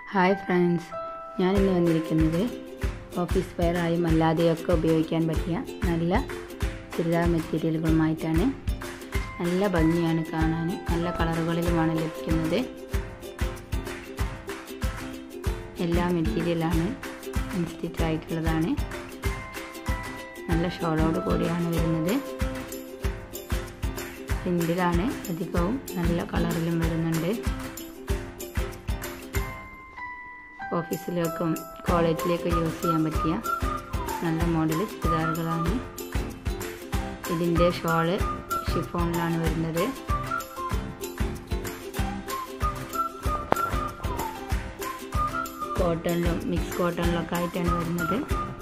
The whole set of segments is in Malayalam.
ഹായ് ഫ്രണ്ട്സ് ഞാൻ ഇന്ന് വന്നിരിക്കുന്നത് ഓഫീസ് വെയറായും അല്ലാതെയൊക്കെ ഉപയോഗിക്കാൻ പറ്റിയ നല്ല ചുരിദാർ മെറ്റീരിയലുകളുമായിട്ടാണ് നല്ല ഭംഗിയാണ് കാണാൻ നല്ല കളറുകളിലുമാണ് ലഭിക്കുന്നത് എല്ലാ മെറ്റീരിയലാണ് അൺസ്റ്റിച്ച് ആയിട്ടുള്ളതാണ് നല്ല ഷോളോട് കൂടിയാണ് വരുന്നത് പ്രിൻറ്റിലാണ് അധികവും നല്ല കളറിലും വരുന്നുണ്ട് ഓഫീസിലേക്കും കോളേജിലേക്കും യൂസ് ചെയ്യാൻ പറ്റിയ നല്ല മോഡൽ ചുരിദാറുകളാണ് ഇതിൻ്റെ ഷോള് ഷിഫോണിലാണ് വരുന്നത് കോട്ടണിലും മിക്സ് കോട്ടണിലൊക്കെ ആയിട്ടാണ് വരുന്നത്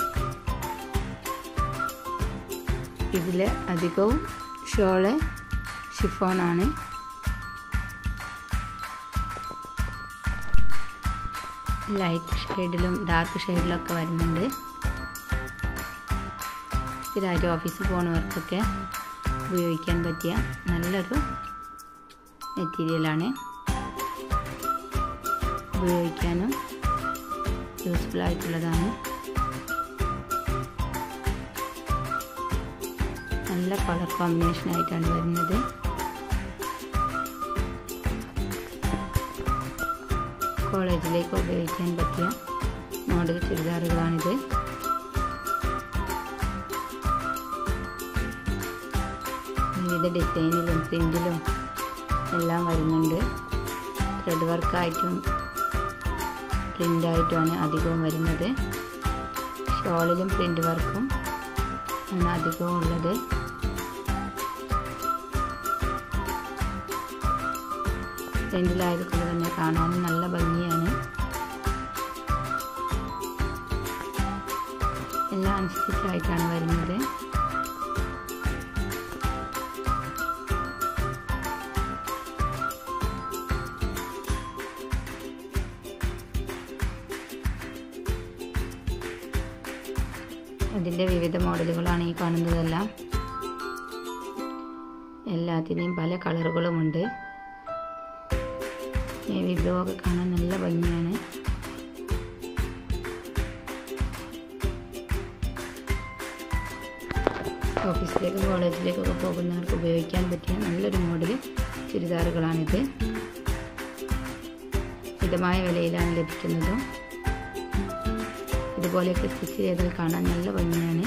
ഇതിൽ അധികവും ഷോള് ഷിഫോണാണ് ലൈറ്റ് ഷെയ്ഡിലും ഡാർക്ക് ഷെയ്ഡിലൊക്കെ വരുന്നുണ്ട് സ്ഥിരമായിട്ട് ഓഫീസിൽ പോകുന്നവർക്കൊക്കെ ഉപയോഗിക്കാൻ പറ്റിയ നല്ലൊരു മെറ്റീരിയലാണ് ഉപയോഗിക്കാനും യൂസ്ഫുൾ ആയിട്ടുള്ളതാണ് നല്ല കളർ കോമ്പിനേഷൻ ആയിട്ടാണ് വരുന്നത് കോളേജിലേക്ക് ഉപയോഗിക്കാൻ പറ്റിയ മോഡൽ ചുരിദാറുകളാണിത് വിവിധ ഡിസൈനിലും പ്രിൻറ്റിലും എല്ലാം വരുന്നുണ്ട് ത്രെഡ് വർക്കായിട്ടും പ്രിൻ്റായിട്ടുമാണ് അധികവും വരുന്നത് ഷോളിലും പ്രിൻ്റ് വർക്കും ആണ് അധികവും ഉള്ളത് പ്രിൻ്റിലായതുകൊണ്ട് തന്നെ കാണാനും നല്ല ഭംഗിയാണ് എല്ലാം അനുസരിച്ചായിട്ടാണ് വരുന്നത് അതിൻ്റെ വിവിധ മോഡലുകളാണ് ഈ കാണുന്നതെല്ലാം എല്ലാത്തിനെയും പല കളറുകളുമുണ്ട് നേവി ബ്ലൂ ഒക്കെ കാണാൻ നല്ല ഭംഗിയാണ് ഓഫീസിലേക്കും കോളേജിലേക്കൊക്കെ പോകുന്നവർക്ക് ഉപയോഗിക്കാൻ പറ്റിയ നല്ലൊരു മോഡൽ ചുരിദാറുകളാണിത് മിതമായ വിലയിലാണ് ലഭിക്കുന്നതും ഇതുപോലെയൊക്കെ സ്റ്റിച്ച് ചെയ്താൽ കാണാൻ നല്ല ഭംഗിയാണ്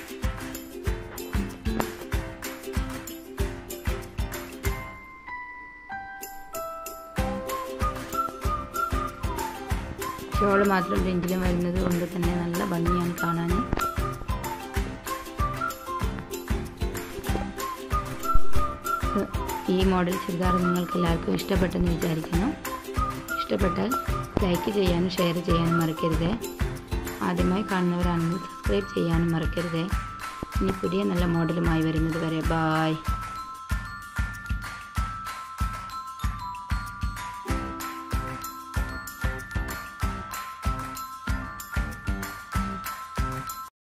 ഷോള് മാത്രം പ്രിൻറ്റിലും വരുന്നത് കൊണ്ട് തന്നെ നല്ല ഭംഗിയാണ് കാണാൻ ഈ മോഡൽ ചുരിദാർ നിങ്ങൾക്ക് എല്ലാവർക്കും ഇഷ്ടപ്പെട്ടെന്ന് വിചാരിക്കുന്നു ഇഷ്ടപ്പെട്ടാൽ ലൈക്ക് ചെയ്യാനും ഷെയർ ചെയ്യാനും മറക്കരുത് ആദ്യമായി കാണുന്നവരാണെങ്കിൽ സബ്സ്ക്രൈബ് ചെയ്യാനും മറക്കരുത് ഇനി പുതിയ നല്ല മോഡലുമായി വരുന്നത് വരെ ബായ്